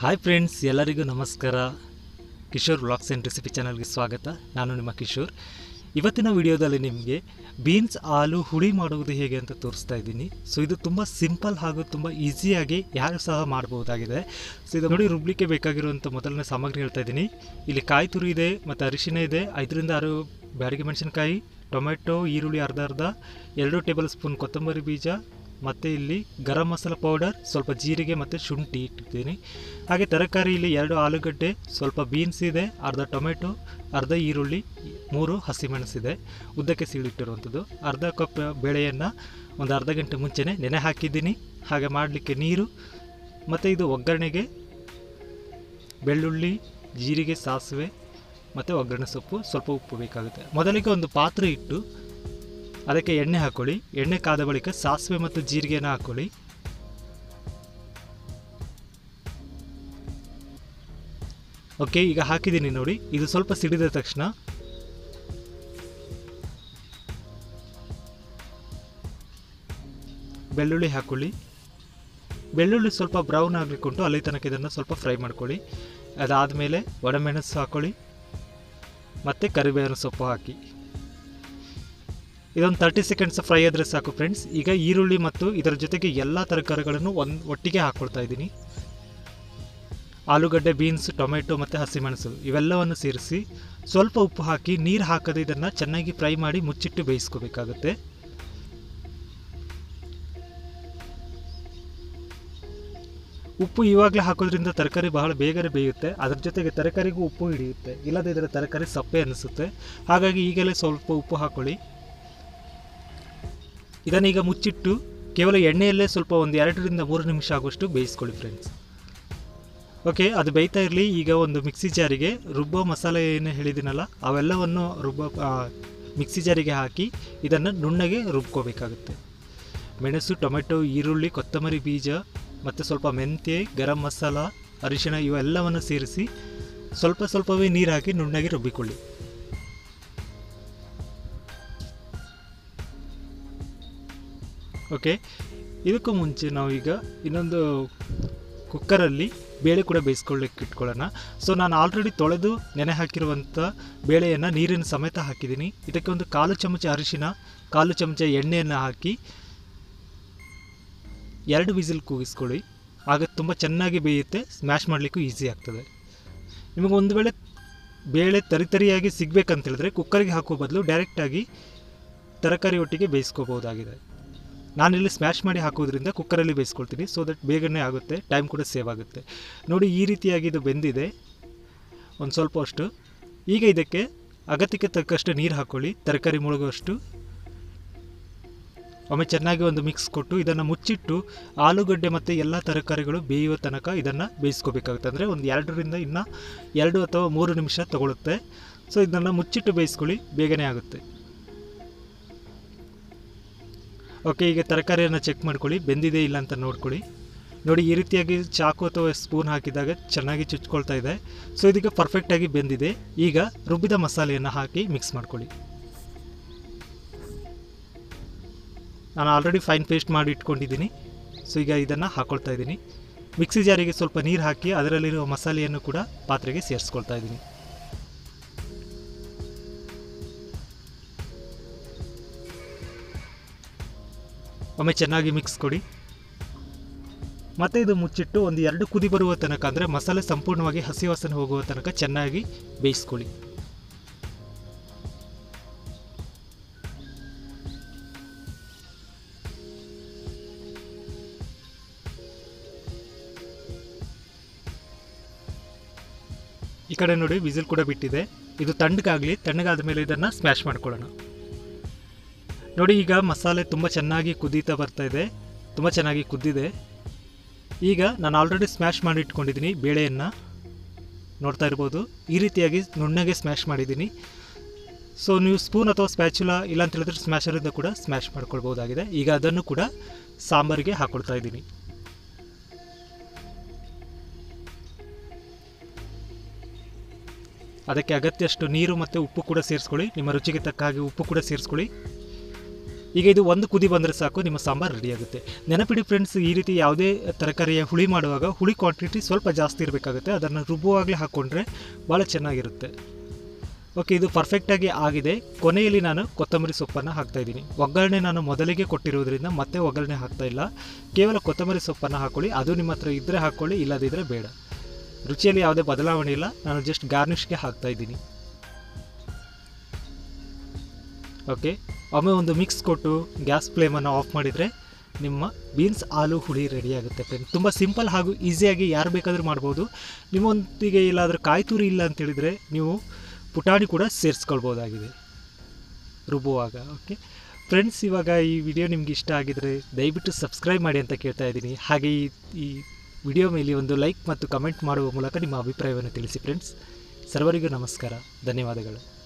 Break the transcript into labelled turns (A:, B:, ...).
A: hi friends ಎಲ್ಲರಿಗೂ ನಮಸ್ಕಾರ Kishore vlogs and recipe ಚಾನಲ್ಗೆ ಸ್ವಾಗತ ನಾನು ನಿಮ್ಮ ಕಿಶೋರ್ ಇವತ್ತಿನ ವಿಡಿಯೋದಲ್ಲಿ ನಿಮಗೆ ಬೀನ್ಸ್ ಹಾಲು ಹುಳಿ ಮಾಡುವುದು ಹೇಗೆ ಅಂತ ತೋರಿಸ್ತಾ ಇದ್ದೀನಿ ಸೊ ಇದು ತುಂಬ ಸಿಂಪಲ್ ಹಾಗೂ ತುಂಬ ಈಸಿಯಾಗಿ ಯಾರು ಸಹ ಮಾಡ್ಬೋದಾಗಿದೆ ಸೊ ಇದು ನೋಡಿ ರುಬ್ಲಿಕ್ಕೆ ಬೇಕಾಗಿರುವಂಥ ಮೊದಲನೇ ಸಾಮಗ್ರಿ ಹೇಳ್ತಾ ಇದ್ದೀನಿ ಇಲ್ಲಿ ಕಾಯಿ ತುರಿ ಇದೆ ಮತ್ತು ಅರಿಶಿನ ಇದೆ ಐದರಿಂದ ಆರು ಬ್ಯಾಡಿಗೆ ಮೆಣಸಿನಕಾಯಿ ಟೊಮೆಟೊ ಈರುಳ್ಳಿ ಅರ್ಧ ಅರ್ಧ ಎರಡು ಟೇಬಲ್ ಸ್ಪೂನ್ ಕೊತ್ತಂಬರಿ ಬೀಜ ಮತ್ತು ಇಲ್ಲಿ ಗರಂ ಮಸಾಲ ಪೌಡರ್ ಸ್ವಲ್ಪ ಜೀರಿಗೆ ಮತ್ತು ಶುಂಠಿ ಇಟ್ಟಿದ್ದೀನಿ ಹಾಗೆ ತರಕಾರಿ ಇಲ್ಲಿ ಎರಡು ಆಲೂಗಡ್ಡೆ ಸ್ವಲ್ಪ ಬೀನ್ಸ್ ಇದೆ ಅರ್ಧ ಟೊಮೆಟೊ ಅರ್ಧ ಈರುಳ್ಳಿ ಮೂರು ಹಸಿಮೆಣಸಿದೆ ಉದ್ದಕ್ಕೆ ಸೀಳಿಟ್ಟಿರುವಂಥದ್ದು ಅರ್ಧ ಕಪ್ ಬೇಳೆಯನ್ನು ಒಂದು ಅರ್ಧ ಗಂಟೆ ಮುಂಚೆನೇ ನೆನೆ ಹಾಕಿದ್ದೀನಿ ಹಾಗೆ ಮಾಡಲಿಕ್ಕೆ ನೀರು ಮತ್ತು ಇದು ಒಗ್ಗರಣೆಗೆ ಬೆಳ್ಳುಳ್ಳಿ ಜೀರಿಗೆ ಸಾಸಿವೆ ಮತ್ತು ಒಗ್ಗರಣೆ ಸೊಪ್ಪು ಸ್ವಲ್ಪ ಉಪ್ಪು ಬೇಕಾಗುತ್ತೆ ಮೊದಲಿಗೆ ಒಂದು ಪಾತ್ರೆ ಇಟ್ಟು ಅದಕ್ಕೆ ಎಣ್ಣೆ ಹಾಕೊಳ್ಳಿ ಎಣ್ಣೆ ಕಾದ ಬಳಿಕ ಸಾಸಿವೆ ಮತ್ತು ಜೀರಿಗೆನ ಹಾಕೊಳ್ಳಿ ಓಕೆ ಈಗ ಹಾಕಿದ್ದೀನಿ ನೋಡಿ ಇದು ಸ್ವಲ್ಪ ಸಿಡಿದ ತಕ್ಷಣ ಬೆಳ್ಳುಳ್ಳಿ ಹಾಕೊಳ್ಳಿ ಬೆಳ್ಳುಳ್ಳಿ ಸ್ವಲ್ಪ ಬ್ರೌನ್ ಆಗಲಿಕ್ಕುಂಟು ಅಲ್ಲಿ ತನಕ ಇದನ್ನು ಸ್ವಲ್ಪ ಫ್ರೈ ಮಾಡ್ಕೊಳ್ಳಿ ಅದಾದಮೇಲೆ ಒಣಮೆಣಸು ಹಾಕೊಳ್ಳಿ ಮತ್ತು ಕರಿಬೇವಿನ ಸೊಪ್ಪು ಹಾಕಿ ಇದೊಂದು ತರ್ಟಿ ಸೆಕೆಂಡ್ಸ್ ಫ್ರೈ ಆದರೆ ಸಾಕು ಫ್ರೆಂಡ್ಸ್ ಈಗ ಈರುಳ್ಳಿ ಮತ್ತು ಇದರ ಜೊತೆಗೆ ಎಲ್ಲ ತರಕಾರಿಗಳನ್ನು ಒಂದು ಒಟ್ಟಿಗೆ ಹಾಕ್ಕೊಳ್ತಾ ಇದ್ದೀನಿ ಆಲೂಗಡ್ಡೆ ಬೀನ್ಸ್ ಟೊಮೆಟೊ ಮತ್ತು ಹಸಿಮೆಣಸು ಇವೆಲ್ಲವನ್ನು ಸೇರಿಸಿ ಸ್ವಲ್ಪ ಉಪ್ಪು ಹಾಕಿ ನೀರು ಹಾಕದೆ ಇದನ್ನು ಚೆನ್ನಾಗಿ ಫ್ರೈ ಮಾಡಿ ಮುಚ್ಚಿಟ್ಟು ಬೇಯಿಸ್ಕೋಬೇಕಾಗುತ್ತೆ ಉಪ್ಪು ಇವಾಗಲೇ ಹಾಕೋದ್ರಿಂದ ತರಕಾರಿ ಬಹಳ ಬೇಗನೆ ಬೇಯುತ್ತೆ ಅದ್ರ ಜೊತೆಗೆ ತರಕಾರಿಗೂ ಉಪ್ಪು ಹಿಡಿಯುತ್ತೆ ಇಲ್ಲದಿದ್ದರೆ ತರಕಾರಿ ಸಪ್ಪೆ ಅನಿಸುತ್ತೆ ಹಾಗಾಗಿ ಈಗಲೇ ಸ್ವಲ್ಪ ಉಪ್ಪು ಹಾಕೊಳ್ಳಿ ಇದನ್ನೀಗ ಮುಚ್ಚಿಟ್ಟು ಕೇವಲ ಎಣ್ಣೆಯಲ್ಲೇ ಸ್ವಲ್ಪ ಒಂದು ಎರಡರಿಂದ ಮೂರು ನಿಮಿಷ ಆಗುವಷ್ಟು ಬೇಯಿಸ್ಕೊಳ್ಳಿ ಫ್ರೆಂಡ್ಸ್ ಓಕೆ ಅದು ಬೇಯ್ತಾ ಇರಲಿ ಈಗ ಒಂದು ಮಿಕ್ಸಿ ಜಾರಿಗೆ ರುಬ್ಬೋ ಮಸಾಲೆ ಏನು ಹೇಳಿದ್ದೀನಲ್ಲ ಅವೆಲ್ಲವನ್ನು ರುಬ್ಬ ಆ, ಮಿಕ್ಸಿ ಜಾರಿಗೆ ಹಾಕಿ ಇದನ್ನು ನುಣ್ಣಗೆ ರುಬ್ಕೋಬೇಕಾಗುತ್ತೆ ಮೆಣಸು ಟೊಮೆಟೊ ಈರುಳ್ಳಿ ಕೊತ್ತಂಬರಿ ಬೀಜ ಮತ್ತು ಸ್ವಲ್ಪ ಮೆಂತ್ಯ ಗರಂ ಮಸಾಲ ಅರಿಶಿಣ ಇವೆಲ್ಲವನ್ನು ಸೇರಿಸಿ ಸ್ವಲ್ಪ ಸ್ವಲ್ಪವೇ ನೀರು ಹಾಕಿ ನುಣ್ಣಗೆ ರುಬ್ಬಿಕೊಳ್ಳಿ ಓಕೆ ಇದಕ್ಕೂ ಮುಂಚೆ ನಾವೀಗ ಇನ್ನೊಂದು ಕುಕ್ಕರಲ್ಲಿ ಬೇಳೆ ಕೂಡ ಬೇಯಿಸ್ಕೊಳ್ಳಿಕ್ಕೆ ಇಟ್ಕೊಳ್ಳೋಣ ಸೊ ನಾನು ಆಲ್ರೆಡಿ ತೊಳೆದು ನೆನೆ ಹಾಕಿರುವಂಥ ಬೇಳೆಯನ್ನು ನೀರಿನ ಸಮೇತ ಹಾಕಿದ್ದೀನಿ ಇದಕ್ಕೆ ಒಂದು ಕಾಲು ಚಮಚ ಅರಿಶಿನ ಕಾಲು ಚಮಚ ಎಣ್ಣೆಯನ್ನು ಹಾಕಿ ಎರಡು ವಿಸಿಲ್ ಕೂಗಿಸ್ಕೊಳ್ಳಿ ಆಗ ತುಂಬ ಚೆನ್ನಾಗಿ ಬೇಯುತ್ತೆ ಸ್ಮ್ಯಾಶ್ ಮಾಡಲಿಕ್ಕೂ ಈಸಿ ಆಗ್ತದೆ ನಿಮಗೆ ಒಂದು ವೇಳೆ ಬೇಳೆ ತರಿತರಿಯಾಗಿ ಸಿಗಬೇಕಂತ ಹೇಳಿದ್ರೆ ಕುಕ್ಕರ್ಗೆ ಹಾಕೋ ಬದಲು ಡೈರೆಕ್ಟಾಗಿ ತರಕಾರಿ ಒಟ್ಟಿಗೆ ಬೇಯಿಸ್ಕೋಬೋದಾಗಿದೆ ನಾನಿಲ್ಲಿ ಸ್ಮ್ಯಾಶ್ ಮಾಡಿ ಹಾಕೋದ್ರಿಂದ ಕುಕ್ಕರಲ್ಲಿ ಬೇಯಿಸ್ಕೊಳ್ತೀನಿ ಸೊ ದಟ್ ಬೇಗನೆ ಆಗುತ್ತೆ ಟೈಮ್ ಕೂಡ ಸೇವ್ ಆಗುತ್ತೆ ನೋಡಿ ಈ ರೀತಿಯಾಗಿ ಇದು ಬೆಂದಿದೆ ಒಂದು ಸ್ವಲ್ಪ ಅಷ್ಟು ಈಗ ಇದಕ್ಕೆ ಅಗತ್ಯಕ್ಕೆ ತಕ್ಕಷ್ಟು ನೀರು ಹಾಕ್ಕೊಳ್ಳಿ ತರಕಾರಿ ಮುಳುಗುವಷ್ಟು ಒಮ್ಮೆ ಚೆನ್ನಾಗಿ ಒಂದು ಮಿಕ್ಸ್ ಕೊಟ್ಟು ಇದನ್ನು ಮುಚ್ಚಿಟ್ಟು ಆಲೂಗಡ್ಡೆ ಮತ್ತು ಎಲ್ಲ ತರಕಾರಿಗಳು ಬೇಯುವ ತನಕ ಇದನ್ನು ಬೇಯಿಸ್ಕೋಬೇಕಾಗುತ್ತೆ ಅಂದರೆ ಒಂದು ಎರಡರಿಂದ ಇನ್ನು ಎರಡು ಅಥವಾ ಮೂರು ನಿಮಿಷ ತಗೊಳುತ್ತೆ ಸೊ ಇದನ್ನು ಮುಚ್ಚಿಟ್ಟು ಬೇಯಿಸ್ಕೊಳ್ಳಿ ಬೇಗನೆ ಆಗುತ್ತೆ ಓಕೆ ಈಗ ತರಕಾರಿಯನ್ನು ಚೆಕ್ ಮಾಡ್ಕೊಳ್ಳಿ ಬೆಂದಿದೆ ಇಲ್ಲ ಅಂತ ನೋಡ್ಕೊಳ್ಳಿ ನೋಡಿ ಈ ರೀತಿಯಾಗಿ ಚಾಕು ಅಥವಾ ಸ್ಪೂನ್ ಹಾಕಿದಾಗ ಚೆನ್ನಾಗಿ ಚುಚ್ಕೊಳ್ತಾ ಇದೆ ಸೊ ಇದೀಗ ಪರ್ಫೆಕ್ಟಾಗಿ ಬೆಂದಿದೆ ಈಗ ರುಬ್ಬಿದ ಮಸಾಲೆಯನ್ನು ಹಾಕಿ ಮಿಕ್ಸ್ ಮಾಡ್ಕೊಳ್ಳಿ ನಾನು ಆಲ್ರೆಡಿ ಫೈನ್ ಪೇಸ್ಟ್ ಮಾಡಿ ಇಟ್ಕೊಂಡಿದ್ದೀನಿ ಸೊ ಈಗ ಇದನ್ನು ಹಾಕ್ಕೊಳ್ತಾ ಇದ್ದೀನಿ ಮಿಕ್ಸಿ ಜಾರಿಗೆ ಸ್ವಲ್ಪ ನೀರು ಹಾಕಿ ಅದರಲ್ಲಿರುವ ಮಸಾಲೆಯನ್ನು ಕೂಡ ಪಾತ್ರೆಗೆ ಸೇರಿಸ್ಕೊಳ್ತಾ ಇದ್ದೀನಿ ಒಮ್ಮೆ ಚೆನ್ನಾಗಿ ಮಿಕ್ಸ್ ಕೊಡಿ ಮತ್ತೆ ಇದು ಮುಚ್ಚಿಟ್ಟು ಒಂದು ಎರಡು ಕುದಿ ಬರುವ ತನಕ ಅಂದರೆ ಮಸಾಲೆ ಸಂಪೂರ್ಣವಾಗಿ ಹಸಿ ವಾಸನೆ ಹೋಗುವ ತನಕ ಚೆನ್ನಾಗಿ ಬೇಯಿಸ್ಕೊಳ್ಳಿ ಈ ಕಡೆ ನೋಡಿ ವಿಸಿಲ್ ಕೂಡ ಬಿಟ್ಟಿದೆ ಇದು ತಣ್ಣಗಾಗಲಿ ತಣ್ಣಗಾದ ಮೇಲೆ ಇದನ್ನು ಸ್ಮ್ಯಾಶ್ ಮಾಡ್ಕೊಳ್ಳೋಣ ನೋಡಿ ಈಗ ಮಸಾಲೆ ತುಂಬ ಚೆನ್ನಾಗಿ ಕುದೀತಾ ಬರ್ತಾ ಇದೆ ತುಂಬ ಚೆನ್ನಾಗಿ ಕುದ್ದಿದೆ ಈಗ ನಾನು ಆಲ್ರೆಡಿ ಸ್ಮ್ಯಾಶ್ ಮಾಡಿ ಇಟ್ಕೊಂಡಿದ್ದೀನಿ ಬೇಳೆಯನ್ನು ನೋಡ್ತಾ ಇರ್ಬೋದು ಈ ರೀತಿಯಾಗಿ ನುಣ್ಣಗೆ ಸ್ಮ್ಯಾಶ್ ಮಾಡಿದ್ದೀನಿ ಸೊ ನೀವು ಸ್ಪೂನ್ ಅಥವಾ ಸ್ಪ್ಯಾಚುಲಾ ಇಲ್ಲ ಅಂತ ಹೇಳಿದ್ರೆ ಸ್ಮ್ಯಾಶರಿಂದ ಕೂಡ ಸ್ಮ್ಯಾಶ್ ಮಾಡ್ಕೊಳ್ಬೋದಾಗಿದೆ ಈಗ ಅದನ್ನು ಕೂಡ ಸಾಂಬಾರಿಗೆ ಹಾಕ್ಕೊಳ್ತಾ ಇದ್ದೀನಿ ಅದಕ್ಕೆ ಅಗತ್ಯಷ್ಟು ನೀರು ಮತ್ತು ಉಪ್ಪು ಕೂಡ ಸೇರಿಸ್ಕೊಳ್ಳಿ ನಿಮ್ಮ ರುಚಿಗೆ ತಕ್ಕ ಹಾಗೆ ಉಪ್ಪು ಕೂಡ ಸೇರಿಸ್ಕೊಳ್ಳಿ ಈಗ ಇದು ಒಂದು ಕುದಿ ಬಂದರೆ ಸಾಕು ನಿಮ್ಮ ಸಾಂಬಾರು ರೆಡಿ ಆಗುತ್ತೆ ನೆನಪಿಡಿ ಫ್ರೆಂಡ್ಸ್ ಈ ರೀತಿ ಯಾವುದೇ ತರಕಾರಿಯ ಹುಳಿ ಮಾಡುವಾಗ ಹುಳಿ ಕ್ವಾಂಟಿಟಿ ಸ್ವಲ್ಪ ಜಾಸ್ತಿ ಇರಬೇಕಾಗುತ್ತೆ ಅದನ್ನು ರುಬ್ಬುವಾಗಲೇ ಹಾಕ್ಕೊಂಡ್ರೆ ಭಾಳ ಚೆನ್ನಾಗಿರುತ್ತೆ ಓಕೆ ಇದು ಪರ್ಫೆಕ್ಟಾಗಿ ಆಗಿದೆ ಕೊನೆಯಲ್ಲಿ ನಾನು ಕೊತ್ತಂಬರಿ ಸೊಪ್ಪನ್ನು ಹಾಕ್ತಾಯಿದ್ದೀನಿ ಒಗ್ಗರಣೆ ನಾನು ಮೊದಲಿಗೆ ಕೊಟ್ಟಿರೋದ್ರಿಂದ ಮತ್ತೆ ಒಗ್ಗರಣೆ ಹಾಕ್ತಾ ಇಲ್ಲ ಕೇವಲ ಕೊತ್ತಂಬರಿ ಸೊಪ್ಪನ್ನು ಹಾಕ್ಕೊಳ್ಳಿ ಅದು ನಿಮ್ಮ ಹತ್ರ ಇದ್ದರೆ ಹಾಕ್ಕೊಳ್ಳಿ ಇಲ್ಲದಿದ್ದರೆ ಬೇಡ ರುಚಿಯಲ್ಲಿ ಯಾವುದೇ ಬದಲಾವಣೆ ಇಲ್ಲ ನಾನು ಜಸ್ಟ್ ಗಾರ್ನಿಷ್ಗೆ ಹಾಕ್ತಾ ಇದ್ದೀನಿ ಓಕೆ ಒಮ್ಮೆ ಒಂದು ಮಿಕ್ಸ್ ಕೊಟ್ಟು ಗ್ಯಾಸ್ ಫ್ಲೇಮನ್ನು ಆಫ್ ಮಾಡಿದರೆ ನಿಮ್ಮ ಬೀನ್ಸ್ ಆಲೂ ಹುಳಿ ರೆಡಿ ಆಗುತ್ತೆ ಫ್ರೆಂಡ್ ತುಂಬ ಸಿಂಪಲ್ ಹಾಗೂ ಈಸಿಯಾಗಿ ಯಾರು ಬೇಕಾದರೂ ಮಾಡ್ಬೋದು ನಿಮ್ಮೊಂದಿಗೆ ಎಲ್ಲಾದರೂ ಕಾಯಿ ತುರಿ ಇಲ್ಲ ಅಂತ ಹೇಳಿದರೆ ನೀವು ಪುಟಾಣಿ ಕೂಡ ಸೇರಿಸ್ಕೊಳ್ಬೋದಾಗಿದೆ ರುಬ್ಬುವಾಗ ಓಕೆ ಫ್ರೆಂಡ್ಸ್ ಇವಾಗ ಈ ವಿಡಿಯೋ ನಿಮ್ಗೆ ಇಷ್ಟ ಆಗಿದರೆ ದಯವಿಟ್ಟು ಸಬ್ಸ್ಕ್ರೈಬ್ ಮಾಡಿ ಅಂತ ಕೇಳ್ತಾ ಇದ್ದೀನಿ ಹಾಗೆ ಈ ಈ ವಿಡಿಯೋ ಮೇಲೆ ಒಂದು ಲೈಕ್ ಮತ್ತು ಕಮೆಂಟ್ ಮಾಡುವ ಮೂಲಕ ನಿಮ್ಮ ಅಭಿಪ್ರಾಯವನ್ನು ತಿಳಿಸಿ ಫ್ರೆಂಡ್ಸ್ ಸರ್ವರಿಗೂ ನಮಸ್ಕಾರ ಧನ್ಯವಾದಗಳು